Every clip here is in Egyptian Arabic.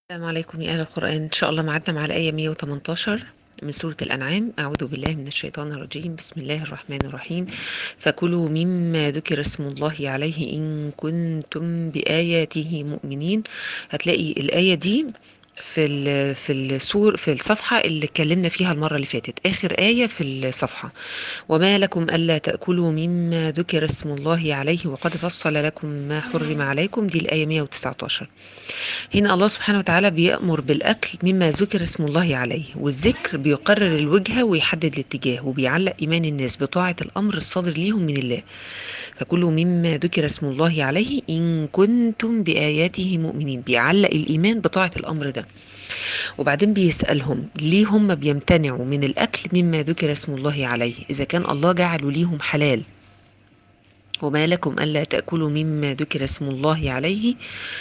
السلام عليكم يا أهل القرآن إن شاء الله معدنا مع الآية 118 من سورة الأنعام أعوذ بالله من الشيطان الرجيم بسم الله الرحمن الرحيم فكلوا مما ذكر اسم الله عليه إن كنتم بآياته مؤمنين هتلاقي الآية دي في ال في السور في الصفحة اللي اتكلمنا فيها المرة اللي فاتت آخر آية في الصفحة وما لكم ألا تأكلوا مما ذكر اسم الله عليه وقد فصل لكم ما حرم عليكم دي الآية 119 هنا الله سبحانه وتعالى بيأمر بالأكل مما ذكر اسم الله عليه والذكر بيقرر الوجهة ويحدد الاتجاه وبيعلق إيمان الناس بطاعة الأمر الصادر ليهم من الله فكلوا مما ذكر اسم الله عليه إن كنتم بآياته مؤمنين بيعلق الإيمان بطاعة الأمر ده وبعدين بيسألهم ليه هم بيمتنعوا من الأكل مما ذكر اسم الله عليه إذا كان الله جعله ليهم حلال وما لكم ألا تأكلوا مما ذكر اسم الله عليه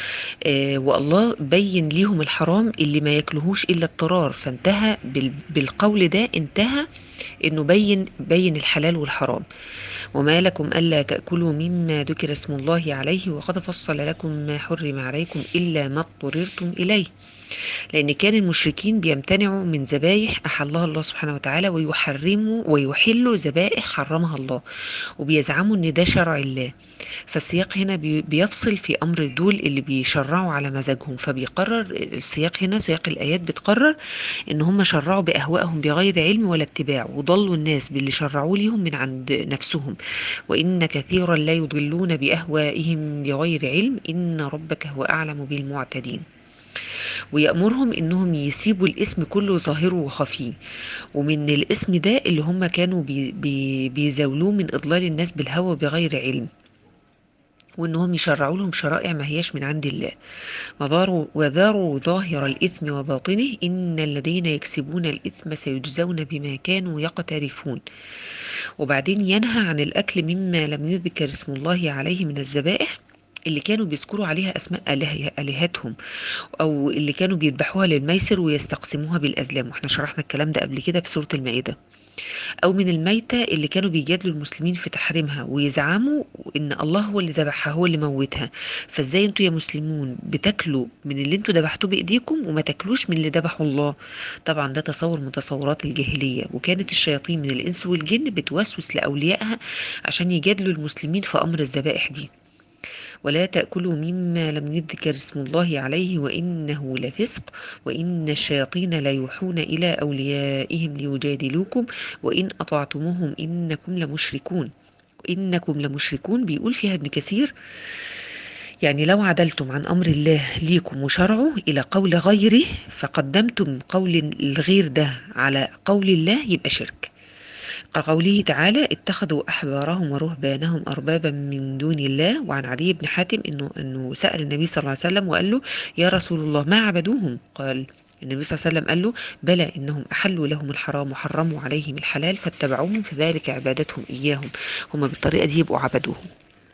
آه والله بين ليهم الحرام اللي ما ياكلوهوش إلا اضطرار فانتهى بالقول ده انتهى انه بين بين الحلال والحرام وما لكم ألا تأكلوا مما ذكر اسم الله عليه وقد فصل لكم ما حرم عليكم إلا ما اضطررتم إليه لأن كان المشركين بيمتنعوا من ذبايح أحلها الله سبحانه وتعالى ويحرموا ويحلوا ذبائح حرمها الله وبيزعموا إن ده شرع الله فالسياق هنا بيفصل في أمر دول اللي بيشرعوا على مزاجهم فبيقرر السياق هنا سياق الآيات بتقرر إن هم شرعوا بأهوائهم بغير علم ولا اتباع وضلوا الناس باللي شرعوا لهم من عند نفسهم وإن كثيرا لا يضلون بأهوائهم بغير علم إن ربك هو أعلم بالمعتدين ويأمرهم انهم يسيبوا الاسم كله ظاهره وخفيه ومن الاسم ده اللي هم كانوا بي بي بيزاولوه من اضلال الناس بالهوى بغير علم وانهم يشرعوا لهم شرائع ما هياش من عند الله وذاروا, وذاروا ظاهر الاثم وباطنه ان الذين يكسبون الاثم سيجزون بما كانوا يقترفون وبعدين ينهى عن الاكل مما لم يذكر اسم الله عليه من الذبائح اللي كانوا بيذكروا عليها اسماء الهتهم او اللي كانوا بيذبحوها للميسر ويستقسموها بالازلام واحنا شرحنا الكلام ده قبل كده في سوره المائده او من الميتة اللي كانوا بيجادلوا المسلمين في تحريمها ويزعموا ان الله هو اللي ذبحها هو اللي موتها فازاي انتوا يا مسلمون بتاكلوا من اللي انتوا ذبحتوه بايديكم وما تاكلوش من اللي ذبحه الله طبعا ده تصور من تصورات الجاهليه وكانت الشياطين من الانس والجن بتوسوس لاوليائها عشان يجادلوا المسلمين في امر الذبائح دي ولا تأكلوا مما لم يذكر اسم الله عليه وإنه لفسق وإن الشياطين ليوحون إلى أوليائهم ليجادلوكم وإن أطعتموهم إنكم لمشركون إنكم لمشركون بيقول فيها ابن كثير يعني لو عدلتم عن أمر الله ليكم وشرعه إلى قول غيره فقدمتم قول الغير ده على قول الله يبقى شرك كقوله تعالى اتخذوا أحبارهم ورهبانهم أربابا من دون الله وعن علي بن حاتم إنه, إنه سأل النبي صلى الله عليه وسلم وقال له يا رسول الله ما عبدوهم قال النبي صلى الله عليه وسلم قال له بلى إنهم أحلوا لهم الحرام وحرموا عليهم الحلال فاتبعوهم فذلك عبادتهم إياهم هم بالطريقة دي يبقوا عبدوهم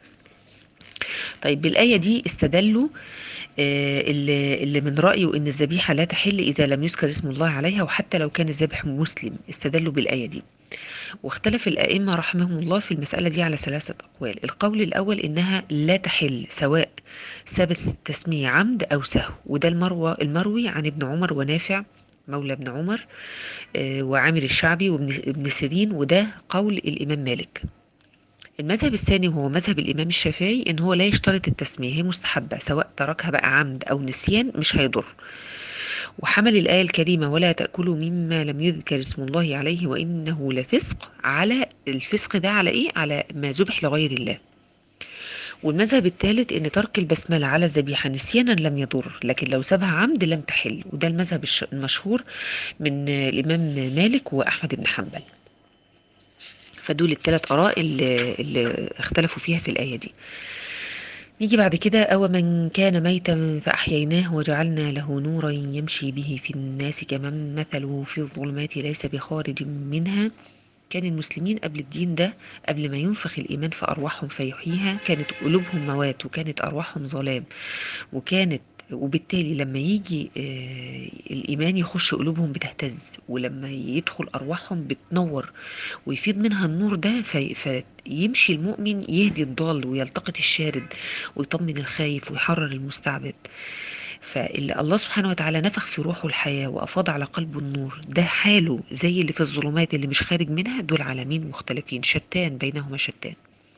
طيب بالآية دي استدلوا اللي, اللي من رأيه إن الذبيحة لا تحل إذا لم يذكر اسم الله عليها وحتى لو كان الذبح مسلم استدلوا بالآية دي واختلف الأئمة رحمهم الله في المسألة دي على ثلاثة أقوال القول الأول إنها لا تحل سواء ثبت التسمية عمد أو سهو وده المروى المروي عن ابن عمر ونافع مولى ابن عمر وعامر الشعبي وابن سيرين وده قول الإمام مالك المذهب الثاني وهو مذهب الإمام الشافعي إن هو لا يشترط التسمية هي مستحبة سواء تركها بقى عمد أو نسيان مش هيضر وحمل الآية الكريمة ولا تأكلوا مما لم يذكر اسم الله عليه وإنه لفسق على الفسق ده على إيه؟ على ما ذبح لغير الله والمذهب الثالث ان ترك البسمله على الذبيحه نسيانا لم يضر لكن لو سابها عمد لم تحل وده المذهب المشهور من الامام مالك واحمد بن حنبل فدول الثلاث اراء اللي, اللي اختلفوا فيها في الايه دي نيجي بعد كده أو من كان ميتا فأحييناه وجعلنا له نورا يمشي به في الناس كمن مثله في الظلمات ليس بخارج منها كان المسلمين قبل الدين ده قبل ما ينفخ الإيمان في أرواحهم فيحييها كانت قلوبهم موات وكانت أرواحهم ظلام وكانت وبالتالي لما يجي الإيمان يخش قلوبهم بتهتز ولما يدخل أرواحهم بتنور ويفيض منها النور ده فيمشي المؤمن يهدي الضال ويلتقط الشارد ويطمن الخايف ويحرر المستعبد فاللي الله سبحانه وتعالى نفخ في روحه الحياة وأفاض على قلبه النور ده حاله زي اللي في الظلمات اللي مش خارج منها دول عالمين مختلفين شتان بينهما شتان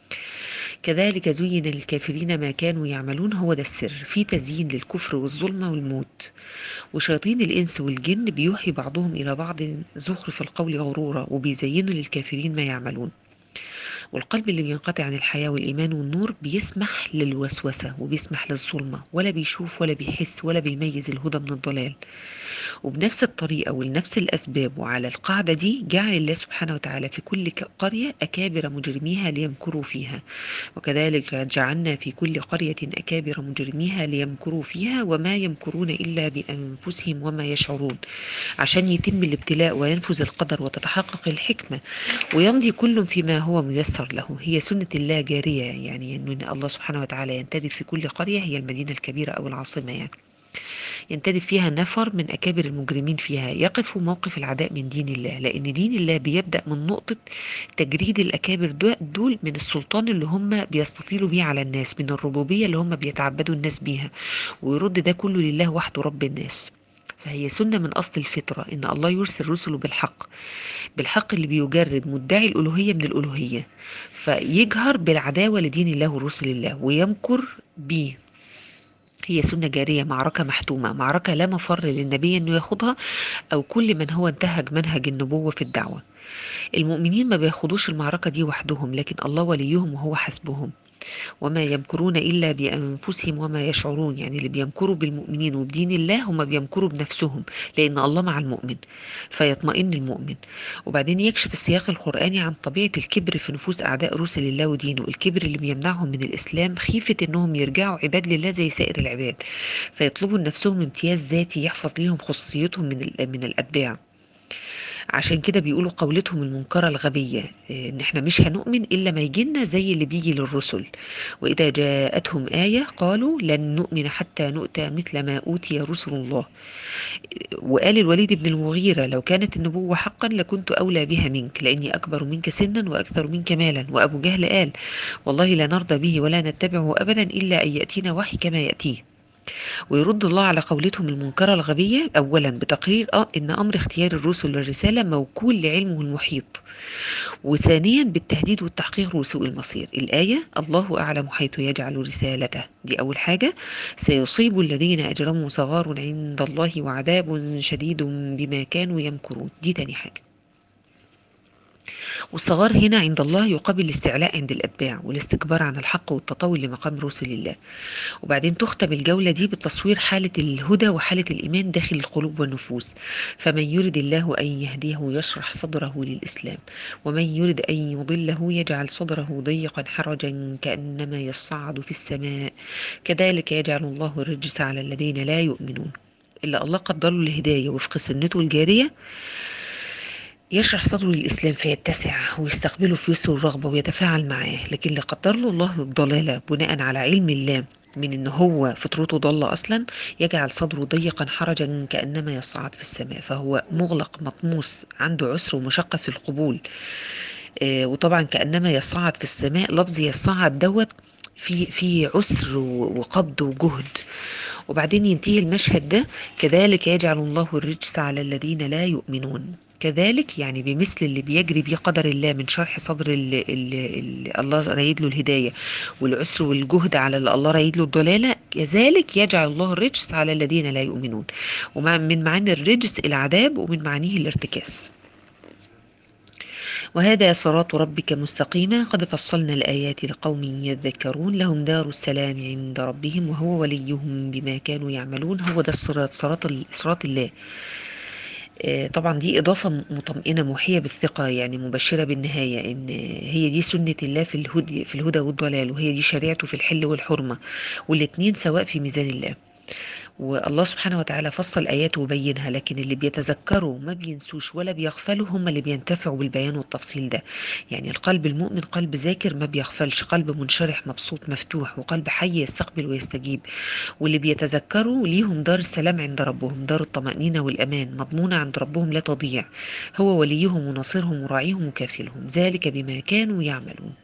كذلك زين للكافرين ما كانوا يعملون هو ده السر في تزيين للكفر والظلمة والموت وشياطين الإنس والجن بيوحي بعضهم إلى بعض زخرف القول غرورا وبيزينوا للكافرين ما يعملون والقلب اللي بينقطع عن الحياة والإيمان والنور بيسمح للوسوسة وبيسمح للظلمة ولا بيشوف ولا بيحس ولا بيميز الهدى من الضلال وبنفس الطريقة ونفس الأسباب وعلى القاعدة دي جعل الله سبحانه وتعالى في كل قرية أكابر مجرميها ليمكروا فيها وكذلك جعلنا في كل قرية أكابر مجرميها ليمكروا فيها وما يمكرون إلا بأنفسهم وما يشعرون عشان يتم الابتلاء وينفذ القدر وتتحقق الحكمة ويمضي كل فيما هو ميسر له هي سنة الله جارية يعني أن الله سبحانه وتعالى ينتدب في كل قرية هي المدينة الكبيرة أو العاصمة يعني ينتدب فيها نفر من أكابر المجرمين فيها يقفوا موقف العداء من دين الله لأن دين الله بيبدأ من نقطة تجريد الأكابر دول من السلطان اللي هم بيستطيلوا بيه على الناس من الربوبية اللي هم بيتعبدوا الناس بيها ويرد ده كله لله وحده رب الناس فهي سنة من أصل الفطرة إن الله يرسل رسله بالحق بالحق اللي بيجرد مدعي الألوهية من الألوهية فيجهر بالعداوة لدين الله ورسل الله ويمكر بيه هي سنة جارية معركة محتومة معركة لا مفر للنبي أنه ياخدها أو كل من هو انتهج منهج النبوة في الدعوة المؤمنين ما بياخدوش المعركة دي وحدهم لكن الله وليهم وهو حسبهم وما يمكرون إلا بأنفسهم وما يشعرون يعني اللي بيمكروا بالمؤمنين وبدين الله هم بيمكروا بنفسهم لأن الله مع المؤمن فيطمئن المؤمن وبعدين يكشف السياق القرآني عن طبيعة الكبر في نفوس أعداء رسل الله ودينه الكبر اللي بيمنعهم من الإسلام خيفة أنهم يرجعوا عباد لله زي سائر العباد فيطلبوا لنفسهم امتياز ذاتي يحفظ ليهم خصوصيتهم من من الأتباع عشان كده بيقولوا قولتهم المنكرة الغبية ان احنا مش هنؤمن الا ما يجينا زي اللي بيجي للرسل واذا جاءتهم آية قالوا لن نؤمن حتى نؤتى مثل ما اوتي رسل الله وقال الوليد بن المغيرة لو كانت النبوة حقا لكنت اولى بها منك لاني اكبر منك سنا واكثر منك مالا وابو جهل قال والله لا نرضى به ولا نتبعه ابدا الا ان ياتينا وحي كما ياتيه ويرد الله على قولتهم المنكرة الغبية أولا بتقرير آه إن أمر اختيار الرسل للرسالة موكول لعلمه المحيط وثانيا بالتهديد والتحقيق وسوء المصير الآية الله أعلم حيث يجعل رسالته دي أول حاجة سيصيب الذين أجرموا صغار عند الله وعذاب شديد بما كانوا يمكرون دي تاني حاجة والصغار هنا عند الله يقابل الاستعلاء عند الأتباع والاستكبار عن الحق والتطاول لمقام رسل الله وبعدين تختم الجولة دي بتصوير حالة الهدى وحالة الإيمان داخل القلوب والنفوس فمن يرد الله أن يهديه يشرح صدره للإسلام ومن يرد أن يضله يجعل صدره ضيقا حرجا كأنما يصعد في السماء كذلك يجعل الله الرجس على الذين لا يؤمنون إلا الله قدر له الهداية وفق سنته الجارية يشرح صدره للإسلام فيتسع ويستقبله في يسر الرغبة ويتفاعل معاه لكن اللي قدر له الله الضلالة بناء على علم الله من ان هو فطرته ضالة اصلا يجعل صدره ضيقا حرجا كانما يصعد في السماء فهو مغلق مطموس عنده عسر ومشقة في القبول آه وطبعا كانما يصعد في السماء لفظ يصعد دوت في في عسر وقبض وجهد وبعدين ينتهي المشهد ده كذلك يجعل الله الرجس على الذين لا يؤمنون كذلك يعني بمثل اللي بيجري بيه قدر الله من شرح صدر اللي, اللي, اللي الله رايد له الهداية والعسر والجهد على اللي الله رايد له الضلالة كذلك يجعل الله الرجس على الذين لا يؤمنون ومن معاني الرجس العذاب ومن معانيه الارتكاس وهذا صراط ربك مستقيما قد فصلنا الآيات لقوم يذكرون لهم دار السلام عند ربهم وهو وليهم بما كانوا يعملون هو ده الصراط صراط, صراط الله طبعا دي إضافة مطمئنة موحية بالثقة يعني مبشرة بالنهاية إن هي دي سنة الله في الهدى في الهدى والضلال وهي دي شريعته في الحل والحرمة والاتنين سواء في ميزان الله والله سبحانه وتعالى فصل آياته وبينها لكن اللي بيتذكروا ما بينسوش ولا بيغفلوا هم اللي بينتفعوا بالبيان والتفصيل ده يعني القلب المؤمن قلب ذاكر ما بيغفلش قلب منشرح مبسوط مفتوح وقلب حي يستقبل ويستجيب واللي بيتذكروا ليهم دار السلام عند ربهم دار الطمأنينة والأمان مضمونة عند ربهم لا تضيع هو وليهم وناصرهم وراعيهم وكافلهم ذلك بما كانوا يعملون